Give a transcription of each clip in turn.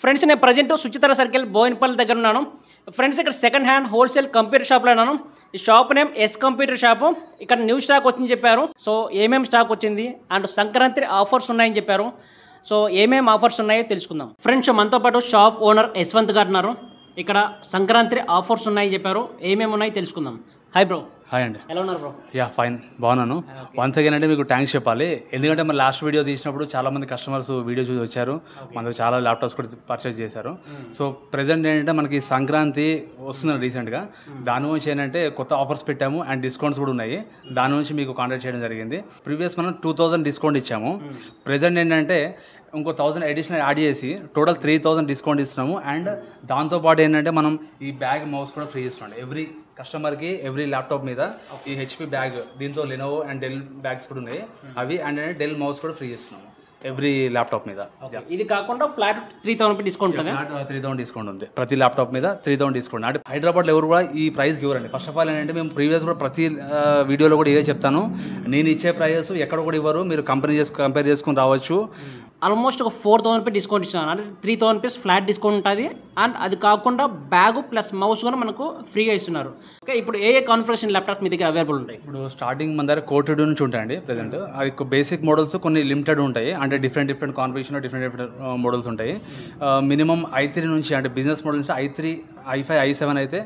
Friends నేను present సుచితర circle Boinapalli దగ్గర ఉన్నాను ఫ్రెండ్స్ ఇక్కడ సెకండ్ హ్యాండ్ హోల్సేల్ కంప్యూటర్ షాప్లో ఉన్నాను ఈ shop name S computer shop ఇక్కడ న్యూ స్టాక్ వచ్చింది చెప్పారు సో ఏమేమి స్టాక్ వచ్చింది అండ్ సంక్రాంతి ఆఫర్స్ ఉన్నాయని చెప్పారు సో ఏమేమి ఆఫర్స్ ఉన్నాయో తెలుసుకుందాం ఫ్రెండ్స్ మనతో పాటు షాప్ ఓనర్ యశ్వంత్ గారు ఉన్నారు ఇక్కడ సంక్రాంతి ఆఫర్స్ ఉన్నాయని చెప్పారు ఏమేమి ఉన్నాయో తెలుసుకుందాం హాయ్ బ్రో హాయ్ అండి ఎలా ఉన్నారు బ్రో యా ఫైన్ బాగున్నాను వన్స్ అగైన్ అంటే మీకు థ్యాంక్స్ చెప్పాలి ఎందుకంటే మన లాస్ట్ వీడియో తీసినప్పుడు చాలా మంది కస్టమర్స్ వీడియో చూసి వచ్చారు మనకు చాలా ల్యాప్టాప్స్ కూడా పర్చేస్ చేశారు సో ప్రెసెంట్ ఏంటంటే మనకి సంక్రాంతి వస్తుంది రీసెంట్గా దాని నుంచి ఏంటంటే కొత్త ఆఫర్స్ పెట్టాము అండ్ డిస్కౌంట్స్ కూడా ఉన్నాయి దాని నుంచి మీకు కాంటాక్ట్ చేయడం జరిగింది ప్రీవియస్ మనం టూ థౌజండ్ డిస్కౌంట్ ఇచ్చాము ప్రెసెంట్ ఏంటంటే ఇంకో థౌసండ్ అడిషనల్ యాడ్ చేసి టోటల్ త్రీ థౌసండ్ డిస్కౌంట్ ఇస్తున్నాము అండ్ దాంతోపాటు ఏంటంటే మనం ఈ బ్యాగ్ మౌస్ కూడా ఫ్రీ ఇస్తున్నాం ఎవ్రీ కస్టమర్కి ఎవ్రీ ల్యాప్టాప్ మీద ఈ హెచ్పి బ్యాగ్ దీంతో లెనోవో అండ్ డెల్ బ్యాగ్స్ కూడా ఉన్నాయి అవి అండ్ డెల్ మౌస్ కూడా ఫ్రీ ఇస్తున్నాము ఎవ్రీ ల్యాప్టాప్ మీద ఇది కాకుండా ఫ్లాట్ త్రీ థౌసండ్ డిస్కౌంట్ ఉంటుంది త్రీ థౌసండ్ డిస్కౌంట్ ఉంది ప్రతి ల్యాప్టాప్ మీద త్రీ థౌసండ్ డిస్కౌంట్ అంటే హైదరాబాద్లో ఎవరు కూడా ఈ ప్రైస్కి ఇవ్వరండి ఫస్ట్ ఆఫ్ ఆల్ ఏంటంటే మేము ప్రీవియస్ కూడా ప్రతి ఆ, వీడియోలో కూడా ఇదే చెప్తాను నేను ఇచ్చే ప్రైజెస్ ఎక్కడ కూడా ఇవ్వరు మీరు కంపెనీ చేసు కంపేర్ చేసుకుని రావచ్చు ఆల్మోస్ట్ ఒక ఫోర్ థౌసండ్ రూపీస్ డిస్కౌంట్ ఇస్తున్నాను అంటే three thousand rupees flat discount ఉంటుంది అండ్ అది కాకుండా బ్యాగ్ ప్లస్ మౌస్ కూడా మనకు ఫ్రీగా ఇస్తున్నారు ఓకే ఇప్పుడు ఏ ఏ కాన్ఫిగరేషన్ ల్యాప్టాప్స్ మీ దగ్గర అవైలబుల్ ఉంటాయి ఇప్పుడు స్టార్టింగ్ మన దగ్గర కోటెడ్ నుంచి ఉంటాయండి ప్రజెంట్ అది బేసిక్ మోడల్స్ కొన్ని లిమిటెడ్ ఉంటాయి అంటే different different configuration different different models ఉంటాయి మినిమం ఐ త్రీ నుంచి అంటే బిజినెస్ మోడల్ నుంచి i three i five i seven అయితే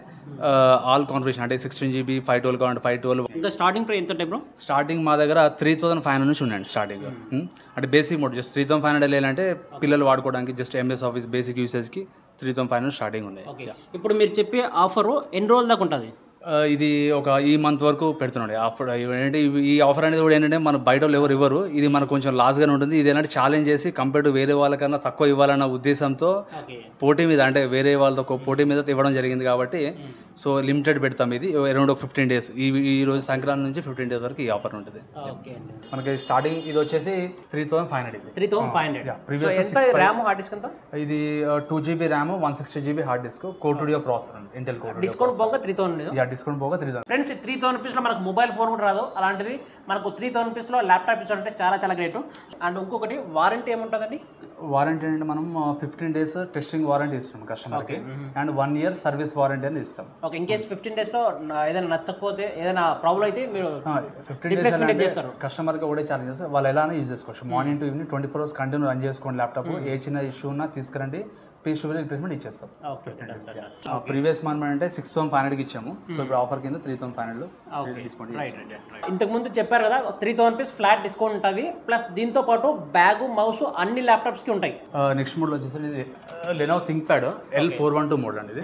ఆల్ కాన్ఫిగరేషన్ అంటే సిక్స్టీన్ జీబీ ఫైవ్ ట్వెల్వ్ కావాలంటే ఫైవ్ ట్వెల్వ్ ఇంకా స్టార్టింగ్ ప్రైస్ ఎంత ఉంటాయి బ్రో స్టార్టింగ్ మా దగ్గర త్రీ థౌసండ్ ఫైవ్ హండ్రెడ్ నుంచి ఉండండి స్టార్టింగ్ అంటే basic model just three thousand five hundred లేదంటే పిల్లలు వాడుకోవడానికి జస్ట్ ఎంఎస్ ఆఫీస్ బేసిక్ యూసేజ్కి three thousand five hundred starting ఉన్నాయి ఓకే ఇప్పుడు మీరు చెప్పే ఆఫర్ ఎన్ని రోజుల దాకా ఉంటుంది ఆ, ఇది ఒక ఈ మంత్ వరకు పెడుతున్నాడు ఆఫర్ ఏంటంటే ఇవి- ఈ ఆఫర్ అనేది కూడా ఏంటంటే మన బయట వాళ్ళు ఎవరు ఇవ్వరు ఇది మనకు కొంచెం లాస్గానే ఉంటుంది ఇది ఏంటంటే ఛాలెంజ్ చేసి కంపేర్ టు వేరే వాళ్ళకన్నా తక్కువ ఇవ్వాలన్న ఉద్దేశంతో ఓకే పోటీ మీద అంటే వేరే వాళ్ళతో ఒక పోటీ మీద ఇవ్వడం జరిగింది కాబట్టి సో లిమిటెడ్ పెడతాం ఇది అరౌండ్ ఒక ఫిఫ్టీన్ డేస్ ఈ ఈ రోజు సంక్రాంతి నుంచి ఫిఫ్టీన్ డేస్ వరకు ఈ ఆఫర్ ఉంటుంది ఓకే అండి మనకి స్టార్టింగ్ ఇది వచ్చేసి త్రీ థౌసండ్ ఫైవ్ హండ్రెడ్ ఇది three thousand five hundred previous ఎంత ర్యామ్ హార్డ్ డిస్క్ ఎంత ఇది two GB RAM one sixty GB hard disk core two duo processor అండి ఇంటెల్ కోడ్ డిస్కౌంట్ పోగా త్రీ థౌసండ్ యా డిస్కౌంట్ పోగా three thousand friends three thousand రూపీస్లో మనకు mobile phone కూడా రాదు అలాంటిది మనకు త్రీ థౌసండ్ రూపీస్లో ల్యాప్టాప్ ఇచ్చారంటే చాలా చాలా గ్రేట్ అండ్ ఇంకొకటి వారంటీ ఏముంటుందండి వారంటీ అంటే మనం ఫిఫ్టీన్ డేస్ టెస్టింగ్ వారంటీ ఇస్తాం కస్టమర్కి and one year service warranty అని ఇస్తాం ఓకే ఇన్ కేస్ ఫిఫ్టీన్ డేస్లో ఏదైనా నచ్చకపోతే ఏదైనా ప్రాబ్లం అయితే మీరు ఫిఫ్టీన్ డేస్ Replacement అంటే చేస్తారు. కస్టమర్కి ఒకటే ఛాలెంజ్ చేస్తారు వాళ్ళు ఎలానే యూజ్ చేసుకోవచ్చు morning to evening twenty four hours continue run చేసుకోండి ల్యాప్టాప్ ఏ చిన్న ఇష్యూ ఉన్నా తీసుకురండి పీస్ టు రిప్లేస్మెంట్ ఇచ్చేస్తాం ఓకే ప్రీవియస్ మనం అంటే సిక్స్ థౌసండ్ ఫైవ్ హండ్రెడ్కి ఇచ్చాము సో ఇప్పుడు ఆఫర్ కింద three thousand five hundred discount ఇంతకు ముందు చెప్పారు కదా three thousand rupees flat discount ఉంటుంది ప్లస్ దీంతో పాటు బ్యాగు మౌస్ అన్ని ల్యాప్టాప్స్కి ఉంటాయి నెక్స్ట్ మోడల్ వచ్చేసి ఇది Lenovo ThinkPad L four one two model అండి ఇది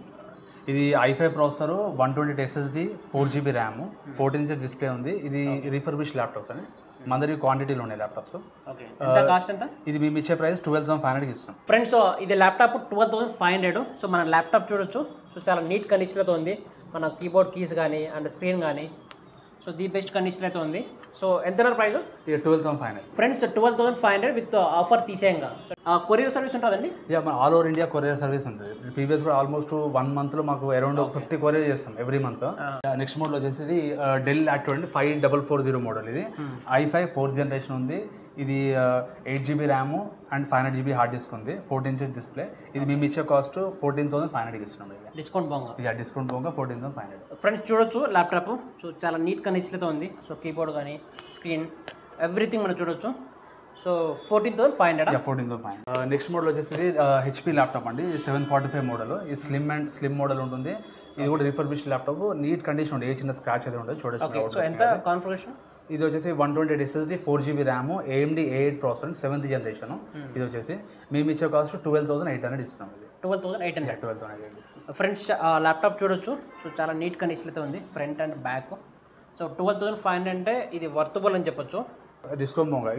ఇది i five processor one twenty SSD four GB RAM fourteen inch display ఉంది ఇది రిఫర్బిష్ ల్యాప్టాప్స్ అని మన దగ్గర క్వాంటిటీలో ఉన్నాయి ల్యాప్టాప్స్ ఓకే ఎంత కాస్ట్ ఎంత ఇది మేము ఇచ్చే ప్రైస్ ట్వెల్వ్ థౌసండ్ ఫైవ్ హండ్రెడ్కి ఇస్తాం ఫ్రెండ్స్ ఇది laptop twelve thousand five hundred so మన ల్యాప్టాప్ చూడొచ్చు సో చాలా నీట్ కండిషన్లో ఉంది మన కీబోర్డ్ కీస్ కానీ అండ్ స్క్రీన్ కానీ సో ది బెస్ట్ కండిషన్ అయితే ఉంది సో ఎంత ప్రైస్ ఇది twelve thousand five hundred friends twelve thousand five hundred with offer తీసేయంగా కొరియర్ సర్వీస్ ఉంటుందండి యా మన all over India courier service ఉంటుంది ప్రీవియస్ కూడా ఆల్మోస్ట్ వన్ మంత్లో మాకు అరౌండ్ ఫిఫ్టీ కొరియర్ చేస్తాం ఎవ్రీ మంత్ నెక్స్ట్ మోడల్ వచ్చేసి ఇది Dell active five double four zero model ఇది ఐ ఫైవ్ ఫోర్త్ జనరేషన్ ఉంది ఇది eight GB RAM and five hundred GB hard disk ఉంది ఫోర్టీన్ ఇంచ్ డిస్ప్లే ఇది మేము ఇచ్చే కాస్ట్ ఫోర్టీన్ థౌసండ్ ఫైవ్ హండ్రెడ్కి ఇస్తున్నాం ఇది డిస్కౌంట్ బాగా ఇది డిస్కౌంట్ పోగా fourteen thousand five hundred friends చూడొచ్చు ల్యాప్టాప్ సో చాలా నీట్ కండిషన్తో ఉంది సో కీబోర్డ్ కానీ స్క్రీన్ ఎవ్రీథింగ్ మనం చూడొచ్చు so fourteen thousand five hundred ya fourteen thousand five next model వచ్చేసి హెచ్పి ల్యాప్టాప్ అండి సెవెన్ ఫార్టీ ఫైవ్ మోడల్ ఇది స్లిమ్ అండ్ స్లిమ్ మోడల్ ఉంటుంది ఇది కూడా రిఫర్బిష్ ల్యాప్టాప్ నీట్ కండిషన్ ఉంటుంది ఏ చిన్న స్క్రాచ్ అయితే ఉంటుంది ఓకే చూడొచ్చు సో ఎంత కాన్ఫిగరేషన్ ఇది వచ్చేసి one twenty eight SSD four GB RAM AMD A eight processor seventh generation ఇది వచ్చేసి మేము ఇచ్చే cost twelve thousand eight hundred ఇస్తున్నాం ఇది twelve thousand eight hundred twelve thousand eight hundred front laptop చూడొచ్చు సో చాలా నీట్ కండిషన్తో ఉంది front and back so twelve thousand five hundred అంటే ఇది వర్తబుల్ అని చెప్పొచ్చు డిస్కౌంట్ మోగా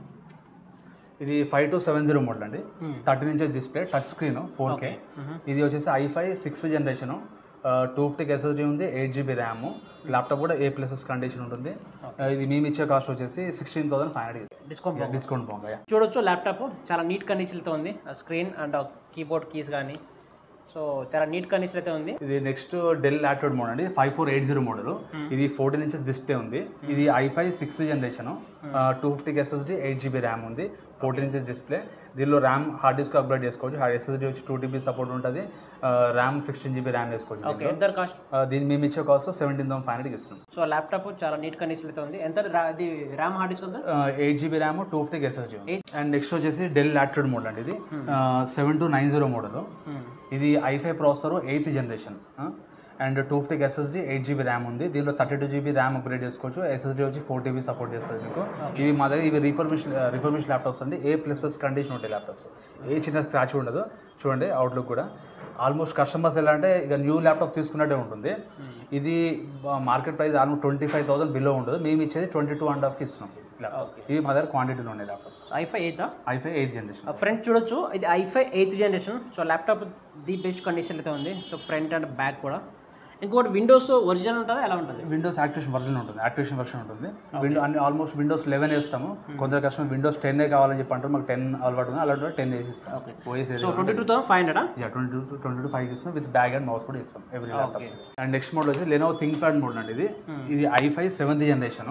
ఇది five two seven zero model అండి thirteen inches display touch screen four K ఇది వచ్చేసి i five sixth generation two ఫిఫ్టీకి ఎస్ఎస్డి ఉంది ఎయిట్ జీబీ ర్యామ్ ల్యాప్టాప్ కూడా ఏ ప్లస్ కండిషన్ ఉంటుంది Uh, ఇది మేము ఇచ్చే కాస్ట్ వచ్చేసి sixteen thousand five hundred discount discount బాగా చూడొచ్చు ల్యాప్టాప్ చాలా నీట్ కండిషన్తో ఉంది స్క్రీన్ అండ్ కీబోర్డ్ కీస్ కానీ సో చాలా నీట్ కండిషన్ అయితే ఉంది ఇది నెక్స్ట్ డెల్ లాట్రోడ్ మోడల్ అండి five four eight zero model ఇది ఫోర్టీన్ ఇంచెస్ డిస్ప్లే ఉంది ఇది ఐఫై six generation two fifty SSD eight GB RAM ఉంది ఫోర్టీన్ ఇంచెస్ డిస్ప్లే దీనిలో ర్యామ్ హార్డ్ డిస్క్ అప్గ్రేడ్ చేసుకోవచ్చు ఎస్ఎస్డి వచ్చి టూ టీబీ సపోర్ట్ ఉంటుంది RAM sixteen GB RAM వేసుకోవచ్చు okay ఎంత కాస్ట్ ఆ, దీన్ని మేము ఇచ్చే కాస్ట్ సెవెంటీన్ థౌసండ్ ఫైవ్ హండ్రెడ్కి ఇస్తున్నాం సో ల్యాప్టాప్ చాలా నీట్ కండిషన్ అయితే ఉంది ఎంత రా- ఇది ర్యామ్ హార్డ్ డిస్క్ ఉందా ఎయిట్ జీబీ ర్యామ్ టూ ఫిఫ్టీకి ఎస్ఎస్డి ఉంది అండ్ నెక్స్ట్ వచ్చేసి డెల్ లాట్రోడ్ మోడల్ అండి ఇది seven two nine zero model ఇది i five processor eighth generation and two ఫిఫ్టీకి ఎస్ఎస్డి ఎయిట్ జీబీ ర్యామ్ ఉంది దీనిలో thirty two GB RAM upgrade చేసుకోవచ్చు ఎస్ఎస్డి వచ్చి ఫోర్ టీబీ సపోర్ట్ చేస్తుంది మీకు ఇవి మా దగ్గర ఇవి రిఫర్మిష్ రిఫర్మిష్ ల్యాప్టాప్స్ అండి ఏ ప్లస్ ప్లస్ కండిషన్ ఉంటాయి ల్యాప్టాప్స్ ఏ చిన్న స్క్రాచ్ ఉండదు చూడండి అవుట్లుక్ కూడా ఆల్మోస్ట్ కస్టమర్స్ ఎలా అంటే ఇక న్యూ ల్యాప్టాప్ తీసుకున్నట్టే ఉంటుంది ఇది market price almost twenty five thousand below ఉండదు మేము ఇచ్చేది ట్వంటీ టూ అండ్ హాఫ్కి ఇస్తున్నాం ల్యాప్టాప్ ఇవి మా దగ్గర క్వాంటిటీలో ఉన్నాయి ల్యాప్టాప్స్ ఐఫై ఎయితా ఐఫై ఎయిత్ జనరేషన్ ఫ్రంట్ చూడొచ్చు ఇది i five eighth generation so laptop the best condition అయితే ఉంది సో ఫ్రంట్ అండ్ బ్యాక్ కూడా ఇంకోటి విండోస్ ఒరిజినల్ ఉంటుందా ఎలా ఉంటుంది విండోస్ యాక్టివేషన్ వర్షన్ ఉంటుంది యాక్టివేషన్ వర్షన్ ఉంటుంది విండో అన్ని ఆల్మోస్ట్ విండోస్ లెవెన్ వేస్తాము కొందరు కస్టమర్ విండోస్ టెన్ కావాలని చెప్పి అంటారు మాకు టెన్ అలవాటు ఉంది అలాంటి టెన్ వేసిస్తాం OS so twenty two thousand five హండ్రెడా twenty two twenty two five ఇస్తాం విత్ బ్యాగ్ అండ్ మౌస్ కూడా ఇస్తాం every laptop and next model వచ్చి లెనో థింక్ ప్యాడ్ మోడల్ అండి ఇది ఇది ఐఫై సెవెంత్ జనరేషన్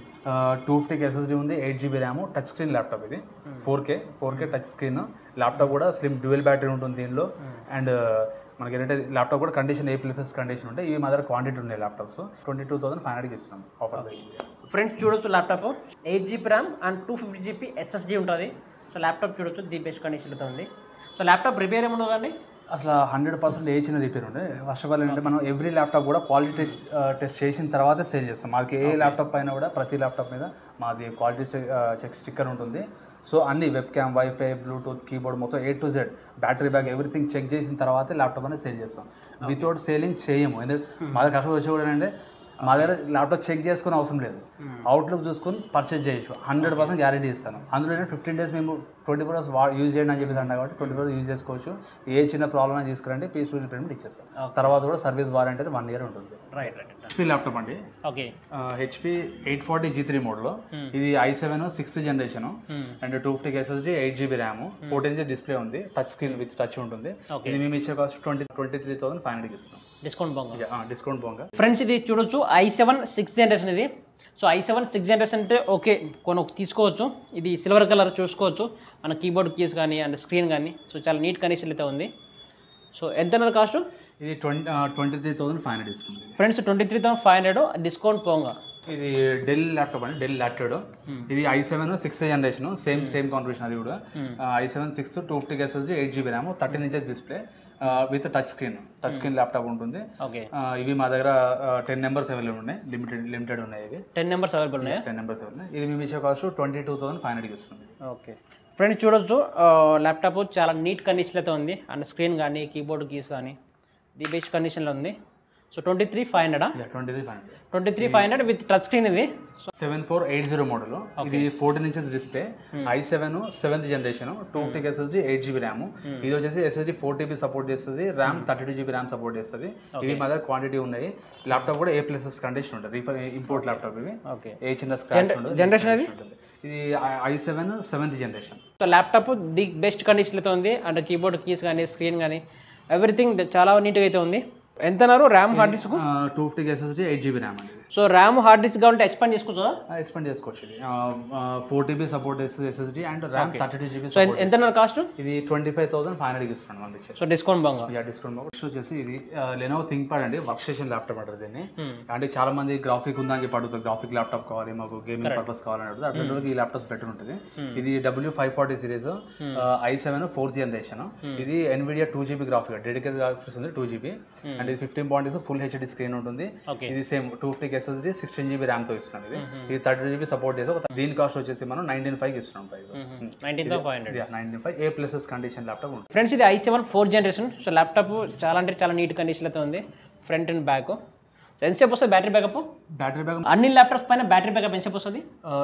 టూ ఫిఫ్టీకి ఎస్ఎస్డి ఉంది eight GB RAM touch screen laptop ఇది four K four K touch screen laptop కూడా స్లిమ్ డ్యూయల్ బ్యాటరీ ఉంటుంది దీనిలో అండ్ మనకి ఏంటంటే ల్యాప్టాప్ కూడా కండిషన్ ఏ ప్లస్ కండిషన్ ఉంటాయి ఇవి మా దగ్గర క్వాంటిటీ ఉన్నాయి laptops twenty two thousand five హండ్రెడ్కి ఇస్తున్నాం ఆఫర్ ఫ్రంట్ చూడొచ్చు laptop eight GB RAM and two fifty GB SSD ఉంటుంది సో ల్యాప్టాప్ చూడొచ్చు ది బెస్ట్ కండిషన్ అయితే ఉంది సో ల్యాప్టాప్ రిపేర్ ఏముండదు కానీ అసలు హండ్రెడ్ పర్సెంట్ ఏ చిన్న రిపేర్ ఉండే ఫస్ట్ ఆఫ్ ఆల్ ఏంటంటే మనం ఎవ్రీ ల్యాప్టాప్ కూడా క్వాలిటీ టెస్ట్ టెస్ట్ చేసిన తర్వాతే సేల్ చేస్తాం మాకు ఏ ల్యాప్టాప్ పైన కూడా ప్రతి ల్యాప్టాప్ మీద మాది క్వాలిటీ చెక్ స్టిక్కర్ ఉంటుంది సో అన్ని webcam wifi Bluetooth keyboard మొత్తం A to Z battery bag everything check చేసిన తర్వాతే ల్యాప్టాప్ అనేది సేల్ చేస్తాం వితౌట్ సేలింగ్ చేయము ఎందుకంటే మా దగ్గర కస్టమర్ వచ్చి కూడా ఏంటంటే మా దగ్గర ల్యాప్టాప్ చెక్ చేసుకునే అవసరం లేదు అవుట్లుక్ చూసుకొని పర్చేజ్ చేయొచ్చు హండ్రెడ్ పర్సెంట్ గ్యారెంటీ ఇస్తాను అందులో ఫిఫ్టీన్ డేస్ మేము ట్వంటీ ఫోర్ అవర్స్ వా యూజ్ చేయండి అని చెప్పేసి అన్నా కాబట్టి ట్వంటీ ఫోర్ యూజ్ చేసుకోవచ్చు ఏ చిన్న ప్రాబ్లమ్ అని తీసుకురంటే పీస్ఫుల్ పేమెంట్ ఇచ్చేస్తాం తర్వాత కూడా సర్వీస్ వారంటీ వన్ ఇయర్ ఉంటుంది రైట్ రైట్ హెచ్పీ ల్యాప్టాప్ అండి okay HP eight forty G three model ఇది i seven sixth generation and two fifty SSD eight GB RAM fourteen inch display ఉంది touch screen with touch ఉంటుంది Okay. ఇది మేము ఇచ్చే cost twenty twenty three thousand five హండ్రెడ్కి ఇస్తున్నాం discount బాగుంది discount పోగా ఫ్రెండ్స్ ఇది చూడొచ్చు ఐ సెవెన్ సిక్స్ జనరేషన్ ఇది so i seven six generation అంటే ఓకే కొన్ని తీసుకోవచ్చు ఇది సిల్వర్ కలర్ చూసుకోవచ్చు మన కీబోర్డ్ కీస్ కానీ అండ్ స్క్రీన్ కానీ సో చాలా నీట్ కండిషన్ అయితే ఉంది సో ఎంత కాస్ట్ ఇది twenty twenty three thousand five hundred ఇస్తుంది friends twenty three thousand five hundred discount పోగా ఇది డెల్ ల్యాప్టాప్ అండి డెల్ ల్యాప్టాప్ ఇది i seven sixth generation same same configuration అది కూడా i seven six two fifty SSD eight GB RAM thirteen inches display with touch screen touch screen laptop ఉంటుంది okay ఆ, ఇవి మా దగ్గర టెన్ నెంబర్స్ అవైలబుల్ ఉన్నాయి limited limited ఉన్నాయి ఇవి టెన్ నెంబర్స్ అవైలబుల్ ఉన్నాయా టెన్ నెంబర్స్ ఉన్నాయి ఇది మేము ఇచ్చే cost twenty two thousand five హండ్రెడ్కి ఇస్తుంది ఓకే ఫ్రెండ్స్ చూడొచ్చు ల్యాప్టాప్ చాలా నీట్ కండిషన్ అయితే ఉంది అండ్ స్క్రీన్ కానీ కీబోర్డ్ కీస్ కానీ ది బెస్ట్ కండిషన్లో ఉంది సో ట్వంటీ త్రీ ఫైవ్ హండ్రెడా twenty three five hundred twenty three five hundred with touch screen ఇది seven four eight zero model ఇది fourteen inches display i seven seventh generation two fifty SSD eight GB RAM ఇది వచ్చేసి SSD four TB support చేస్తుంది RAM thirty two GB RAM support చేస్తుంది ఇవి మా దగ్గర quantity ఉన్నాయి ల్యాప్టాప్ కూడా ఏ ప్లస్ కండిషన్ ఉంటుంది రిఫర్ ఇంపోర్ట్ ల్యాప్టాప్ ఇవి ఓకే ఏ చిన్న స్క్రాచ్ ఉండదు generation అది? ఉంటుంది. ఇది i seven seventh generation so laptop the best కండిషన్లో ఉంది అండ్ కీబోర్డ్ కీస్ కానీ స్క్రీన్ కానీ ఎవ్రీథింగ్ చాలా నీట్గా అయితే ఉంది ఎంత అన్నారు RAM hard disk two fifty SSD eight GB RAM అండి సో ర్యామ్ హార్డ్ డిస్క్ కావాలంటే ఎక్స్పాండ్ చేసుకోవచ్చా ఎక్స్పెండ్ చేసుకోవచ్చు ఇది ఫోర్ టీబీ సపోర్ట్ చేస్తుంది SSD and RAM thirty two GB so ఎంత అన్నారు కాస్ట్ ఇది ట్వంటీ ఫైవ్ థౌసండ్ ఫైవ్ హండ్రెడ్కి ఇస్తున్నాను మనకి ఇచ్చేసి. సో డిస్కౌంట్ బాగా యా డిస్కౌంట్ బాక్స్ వచ్చేసి ఇది లెనోవో థింక్ ప్యాడ్ అండి వర్క్ స్టేషన్ ల్యాప్టాప్ అంటారు దీన్ని అంటే చాలా మంది గ్రాఫిక్ ఉందని చెప్పి అడుగుతారు గ్రాఫిక్ ల్యాప్టాప్ కావాలి మాకు గేమింగ్ పర్పస్ కావాలని అడుగుతారు అట్లాంటి వాళ్ళకి ఈ ల్యాప్టాప్స్ బెటర్ ఉంటుంది ఇది W five forty series i seven fourth generation ఇది Nvidia two GB graphic dedicated graphics ఉంది టూ జీబీ అండ్ ఇది fifteen point full HD screen ఉంటుంది Okay. ఇది same two fifty SSD sixteen GB ర్యామ్తో ఇస్తున్నాం ఇది ఇది థర్టీ జీబీ సపోర్ట్ చేసి ఒక దీని కాస్ట్ వచ్చేసి మనం నైన్టీన్ ఫైవ్ ఇస్తున్నాం price nineteen thousand five hundred nineteen five A plus condition laptop ఉంటుంది ఫ్రెండ్స్ ఇది i seven four generation so laptop చాలా అంటే చాలా నీట్ కండిషన్ అయితే ఉంది ఫ్రంట్ అండ్ బ్యాక్ ఎంతసేపు వస్తుంది బ్యాటరీ బ్యాకప్ బ్యాటరీ బ్యాక్ అన్ని ల్యాప్టాప్స్ పైన బ్యాటరీ బ్యాకప్ ఎంతసేపు వస్తుంది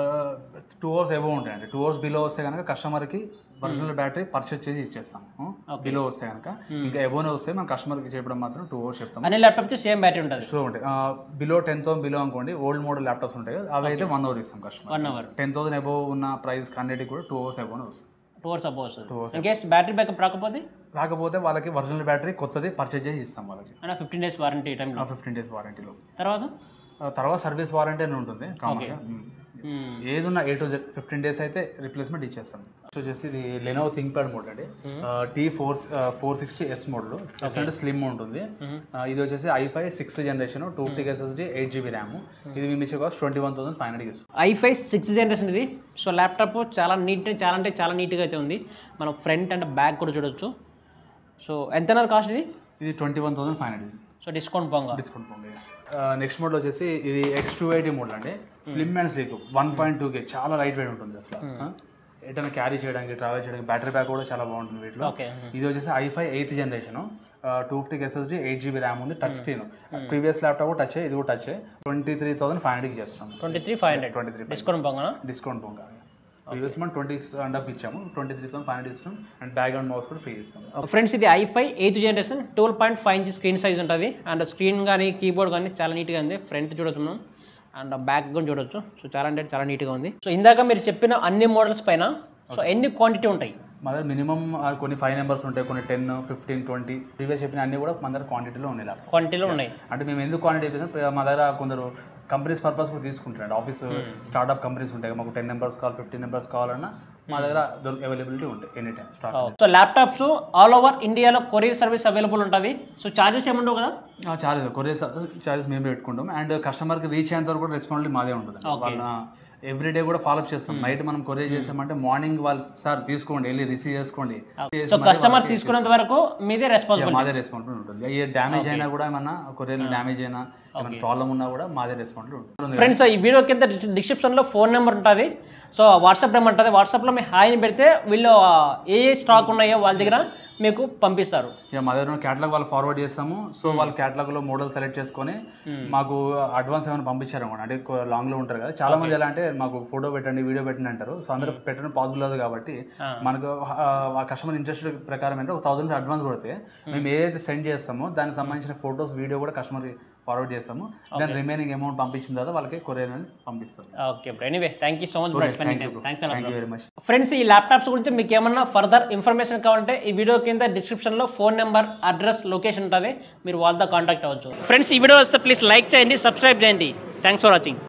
టూ అవర్స్ ఎబో ఉంటాయండి టూ అవర్స్ బిలో వస్తే కనుక కస్టమర్కి ఒరిజినల్ బ్యాటరీ పర్చేస్ చేసి ఇచ్చేస్తాం బిలో వస్తే కనుక ఇంకా ఎబోనే వస్తే మనం కస్టమర్కి చెప్పడం మాత్రం టూ అవర్స్ చెప్తాం అన్ని ల్యాప్టాప్కి సేమ్ బ్యాటరీ ఉంటుంది సో ఉంటాయి బిలో టెన్ థౌసండ్ బిలో అనుకోండి ఓల్డ్ మోడల్ ల్యాప్టాప్స్ ఉంటాయి కదా అవి అయితే వన్ అవర్ ఇస్తాం customer one hour ten thousand above ఉన్న ప్రైస్ అన్నిటికి కూడా టూ అవర్స్ ఎబోనే వస్తాయి టూ అవర్స్ అబౌవ్ వస్తుంది Two hours in case battery backup రాకపోతే రాకపోతే వాళ్ళకి ఒరిజినల్ బ్యాటరీ కొత్తది పర్చేజ్ చేసి ఇస్తాం వాళ్ళకి అంటే ఫిఫ్టీన్ డేస్ వారంటీ టైంలో ఫిఫ్టీన్ డేస్ వారంటీలో తర్వాత తర్వాత సర్వీస్ వారంటీ అని ఉంటుంది కామన్గా ఏది ఉన్నా A to Z fifteen days అయితే రిప్లేస్మెంట్ ఇచ్చేస్తాం సో వచ్చేసి ఇది లెనోవో థింక్ ప్యాడ్ మోడ్ అండి T four four sixty S మోడ్లో ఎస్ అంటే స్లిమ్ ఉంటుంది ఆ, ఇది వచ్చేసి i five sixth generation two fifty SSD eight GB RAM ఇది మేము ఇచ్చే cost twenty one thousand five hundred ఇస్తుంది ఐఫై సిక్స్ జనరేషన్ ఇది సో ల్యాప్టాప్ చాలా నీట్ చాలా అంటే చాలా నీట్గా అయితే ఉంది మనం ఫ్రంట్ అండ్ బ్యాక్ కూడా చూడొచ్చు సో ఎంత కాస్ట్ ఇది ఇది twenty one thousand five hundred so discount పోగా డిస్కౌంట్ పోండి నెక్స్ట్ మోడ్ వచ్చేసి ఇది ఎక్స్ టూ ఎయిటీ మోడ్ అండి slim and sleek one point two K చాలా లైట్ వెయిట్ ఉంటుంది అసలు ఆ, ఎటైనా క్యారీ చేయడానికి ట్రావెల్ చేయడానికి బ్యాటరీ బ్యాక్ కూడా చాలా బాగుంటుంది వీటిలో ఓకే ఇది వచ్చేసి i five eighth generation two fifty SSD eight GB RAM ఉంది టచ్ స్క్రీన్ ప్రీవియస్ ల్యాప్టాప్ కూడా టచ్ ఇది కూడా touch twenty three thousand five హండ్రెడ్కి చేస్తాం twenty three five hundred twenty three discount పోగా డిస్కౌంట్ పోగా previous month twenty and half ఇచ్చాము twenty three thousand five hundred ఇస్తాం అండ్ బ్యాక్ అండ్ మౌస్ కూడా ఫ్రీ ఇస్తాం ఫ్రెండ్స్ ఇది i five eighth generation twelve point five inch screen size ఉంటుంది and screen కానీ keyboard కానీ చాలా నీట్గా ఉంది ఫ్రంట్ చూడొచ్చు మనం అండ్ బ్యాక్ కూడా చూడొచ్చు సో చాలా అంటే చాలా నీట్గా ఉంది సో ఇందాక మీరు చెప్పిన అన్ని మోడల్స్ పైన సో ఎన్ని క్వాంటిటీ ఉంటాయి మా దగ్గర మినిమం కొన్ని ఫైవ్ నెంబర్స్ ఉంటాయి కొన్ని టెన్ ఫిఫ్టీన్ ట్వంటీ ప్రీవియస్ చెప్పిన అన్ని కూడా మన దగ్గర క్వాంటిటీలో ఉన్నాయి ల్యాప్టాప్ క్వాంటిటీలో ఉన్నాయి అంటే మేము ఎందుకు క్వాంటిటీ చెప్పినా మా దగ్గర కొందరు కంపెనీస్ పర్పస్ కూడా తీసుకుంటారండి ఆఫీస్ స్టార్ట్అప్ కంపెనీస్ ఉంటాయి మాకు టెన్ నెంబర్స్ కావాలి ఫిఫ్టీన్ నెంబర్స్ కావాలన్నా మా దగ్గర అవైలబిలిటీ ఉంటాయి any time stock so laptops all over ఇండియాలో కొరియర్ సర్వీస్ అవైలబుల్ ఉంటుంది సో చార్జెస్ ఏముండవు కదా చార్జెస్ కొరియర్ చార్జెస్ మేము పెట్టుకుంటాం అండ్ కస్టమర్కి రీచ్ అయ్యేంత వరకు కూడా రెస్పాన్సిబిలిటీ మాదే ఉంటుంది వాళ్ళ ఎవ్రీ డే కూడా ఫాలోఅప్ చేస్తాం నైట్ మనం కొరియర్ చేసామంటే మార్నింగ్ వాళ్ళు సార్ తీసుకోండి వెళ్ళి రిసీవ్ చేసుకోండి సో కస్టమర్ తీసుకున్నంత వరకు మీదే రెస్పాన్సిబుల్ మాదే రెస్పాన్సిబిలిటీ ఉంటుంది ఏ డ్యామేజ్ అయినా కూడా ఏమన్నా కొరియర్ డ్యామేజ్ అయినా ఏమైనా ప్రాబ్లం ఉన్నా కూడా మాదే రెస్పాన్సిబిలిటీ ఉంటుంది ఫ్రెండ్స్ ఈ వీడియో కింద డిస్క్రిప్షన్లో ఫోన్ నెంబర్ ఉంటుంది సో వాట్సాప్ నెంబర్ ఉంటుంది వాట్సాప్లో మీ హాయ్ని పెడితే వీళ్ళు ఆ, ఏ ఏ స్టాక్ ఉన్నాయో వాళ్ళ దగ్గర మీకు పంపిస్తారు ఇక మా దగ్గర క్యాటలాగ్ వాళ్ళు ఫార్వర్డ్ చేస్తాము సో వాళ్ళు క్యాటలాగ్ లో మోడల్ సెలెక్ట్ చేసుకొని మాకు అడ్వాన్స్ ఏమైనా పంపించారు అనమాట అంటే లాంగ్ లో ఉంటారు కదా చాలా మంది ఎలా అంటే మాకు ఫోటో పెట్టండి వీడియో పెట్టండి అంటారు సో అందరూ పెట్టడం పాసిబుల్ అవుతుంది కాబట్టి మనకు ఆ కస్టమర్ ఇంట్రెస్ట్ ప్రకారం అంటే ఒక థౌసండ్ అడ్వాన్స్ కొడితే మేము ఏదైతే సెండ్ చేస్తామో దానికి సంబంధించిన ఫొటోస్ వీడియో కూడా కస్టమర్ ఫార్వర్డ్ చేస్తాము దాని రిమైనింగ్ అమౌంట్ పంపించిన తర్వాత వాళ్ళకి కొరియర్ అనేది పంపిస్తాం okay bro anyway thank you so much for explaining thanks thank you very much friends ఈ ల్యాప్టాప్స్ గురించి మీకు ఏమన్నా ఫర్దర్ ఇన్ఫర్మేషన్ కావాలంటే ఈ వీడియో కింద డిస్క్రిప్షన్లో ఫోన్ నెంబర్ అడ్రస్ లొకేషన్ ఉంటుంది మీరు వాళ్ళతో కాంటాక్ట్ అవ్వచ్చు ఫ్రెండ్స్ ఈ వీడియో వస్తే ప్లీజ్ లైక్ చేయండి సబ్స్క్రైబ్ చేయండి థ్యాంక్స్ ఫర్ వాచింగ్